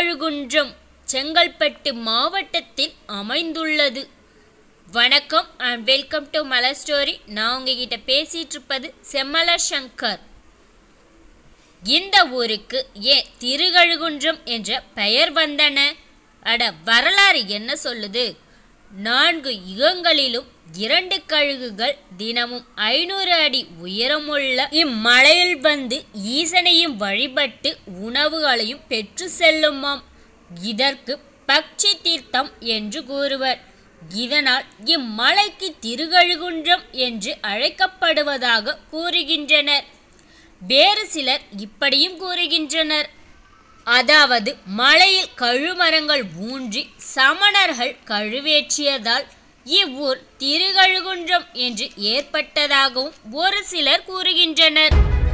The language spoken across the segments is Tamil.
திருக்கழுகுன்றம் செங்கல்பட்டு மாவட்டத்தில் அமைந்துள்ளது வணக்கம் and welcome to Malar story நான் உங்ககிட்ட பேசிட்டு இருப்பது செம்மல சங்கர் இந்த ஊருக்கு ஏன் திருக்கழுகுன்றம் என்ற பெயர் வந்தன அட வரலாறு என்ன சொல்லுது நான்கு யுகங்களிலும் இரண்டு கழுகுகள் தினமும் ஐநூறு அடி உயரமுள்ள இம்மலையில் வந்து ஈசனையும் வழிபட்டு உணவுகளையும் பெற்று செல்லுமாம் இதற்கு பக்ஷி தீர்த்தம் என்று கூறுவர் இதனால் இம்மலைக்கு திருகழுகுன்றம் என்று அழைக்கப்படுவதாக கூறுகின்றனர் வேறு சிலர் இப்படியும் கூறுகின்றனர் அதாவது மலையில் கழுமரங்கள் ஊன்றி சமணர்கள் கழுவேற்றியதால் இவ்வூர் திருகழுகுன்றம் என்று ஏற்பட்டதாகவும் ஒரு சிலர் கூறுகின்றனர்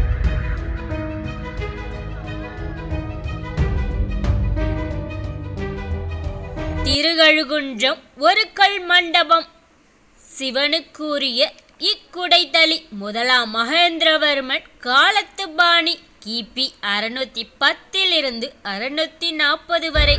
திருகழுகுன்றம் ஒரு கல் மண்டபம் சிவனுக்குரிய இக்குடைத்தளி முதலாம் மகேந்திரவர்மன் காலத்து பாணி கிபி அறுநூத்தி பத்திலிருந்து அறுநூத்தி நாற்பது வரை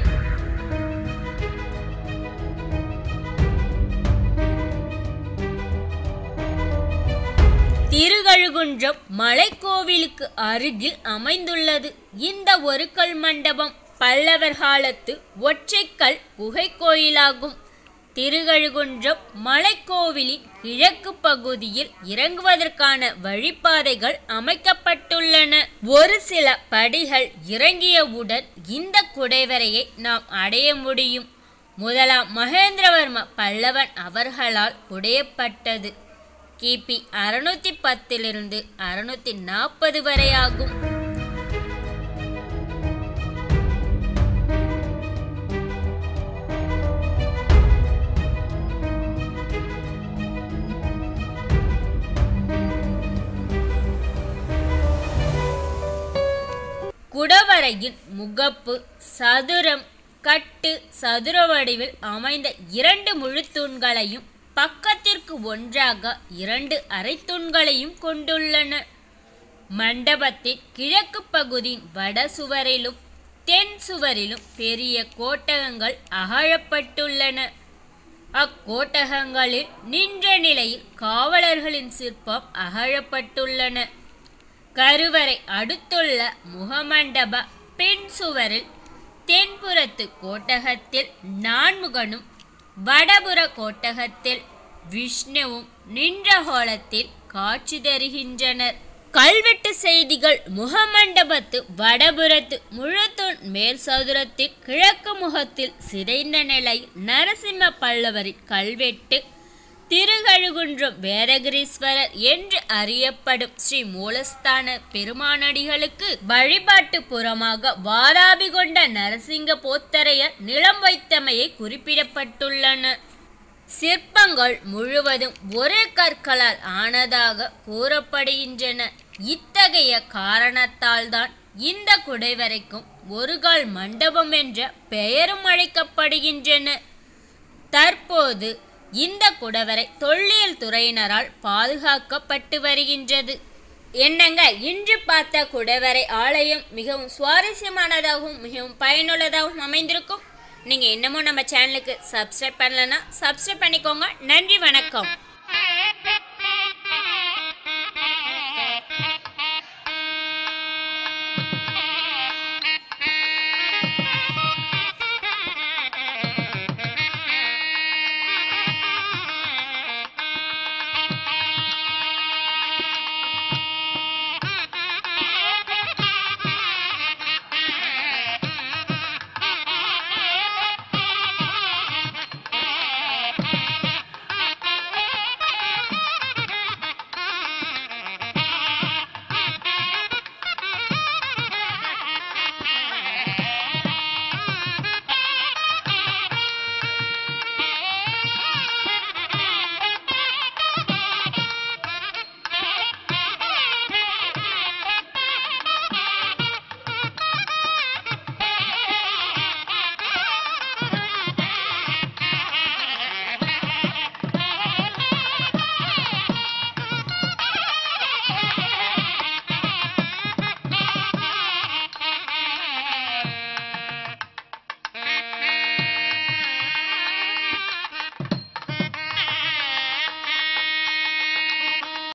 திருகழுகுன்றம் மலைக்கோவிலுக்கு அருகில் அமைந்துள்ளது இந்த ஒரு கல் மண்டபம் பல்லவர் காலத்து ஒற்றைக்கல் குகை கோயிலாகும் திருகழுகுன்றம் மலைக்கோவிலின் கிழக்கு பகுதியில் இறங்குவதற்கான வழிபாதைகள் அமைக்கப்பட்டுள்ளன ஒரு சில படிகள் இறங்கியவுடன் இந்த குடைவரையை நாம் அடைய முடியும் முதலாம் மகேந்திரவர்ம பல்லவன் அவர்களால் குடையப்பட்டது கிபி அறுநூத்தி பத்திலிருந்து அறுநூத்தி நாற்பது வரை ஆகும் குடவரையின் முகப்பு சதுரம் கட்டு சதுர வடிவில் அமைந்த இரண்டு முழுத்தூண்களையும் பக்கத்திற்கு ஒன்றாக இரண்டு அரைத்தூண்களையும் கொண்டுள்ளன மண்டபத்தின் கிழக்கு பகுதியின் வட சுவரிலும் தென் சுவரிலும் பெரிய கோட்டகங்கள் அகழப்பட்டுள்ளன அக்கோட்டகங்களில் நின்ற நிலையில் காவலர்களின் சிற்பம் அகழப்பட்டுள்ளன கருவறை அடுத்துள்ள முகமண்டப பின் சுவரில் தென்புறத்து கோட்டகத்தில் நான்முகனும் வடபுற கோட்டகத்தில் விஷ்ணுவும் நின்ற கோலத்தில் காட்சி தருகின்றனர் கல்வெட்டு செய்திகள் முகமண்டபத்து வடபுறத்து முழுத்தூண் மேல் சதுரத்தில் கிழக்கு முகத்தில் சிதைந்த நிலையில் நரசிம்ம பல்லவரின் கல்வெட்டு திருகழுகுன்றம் வேதகிரீஸ்வரர் என்று அறியப்படும் ஸ்ரீ மூலஸ்தான பெருமானடிகளுக்கு வழிபாட்டு புறமாக வாராபி கொண்ட நரசிங்க போத்தரையர் நிலம் வைத்தமையை குறிப்பிடப்பட்டுள்ளன சிற்பங்கள் முழுவதும் ஒரே கற்களால் ஆனதாக கூறப்படுகின்றன இத்தகைய காரணத்தால் தான் இந்த குடைவரைக்கும் ஒருகால் மண்டபம் என்ற பெயரும் அழைக்கப்படுகின்றன தற்போது இந்த குடவரை தொல்லியல் துறையினரால் பாதுகாக்கப்பட்டு வருகின்றது என்னங்க இன்று பார்த்த குடவரை ஆலயம் மிகவும் சுவாரஸ்யமானதாகவும் மிகவும் பயனுள்ளதாகவும் அமைந்திருக்கும் நீங்கள் இன்னமும் நம்ம சேனலுக்கு சப்ஸ்கிரைப் பண்ணலன்னா சப்ஸ்கிரைப் பண்ணிக்கோங்க நன்றி வணக்கம்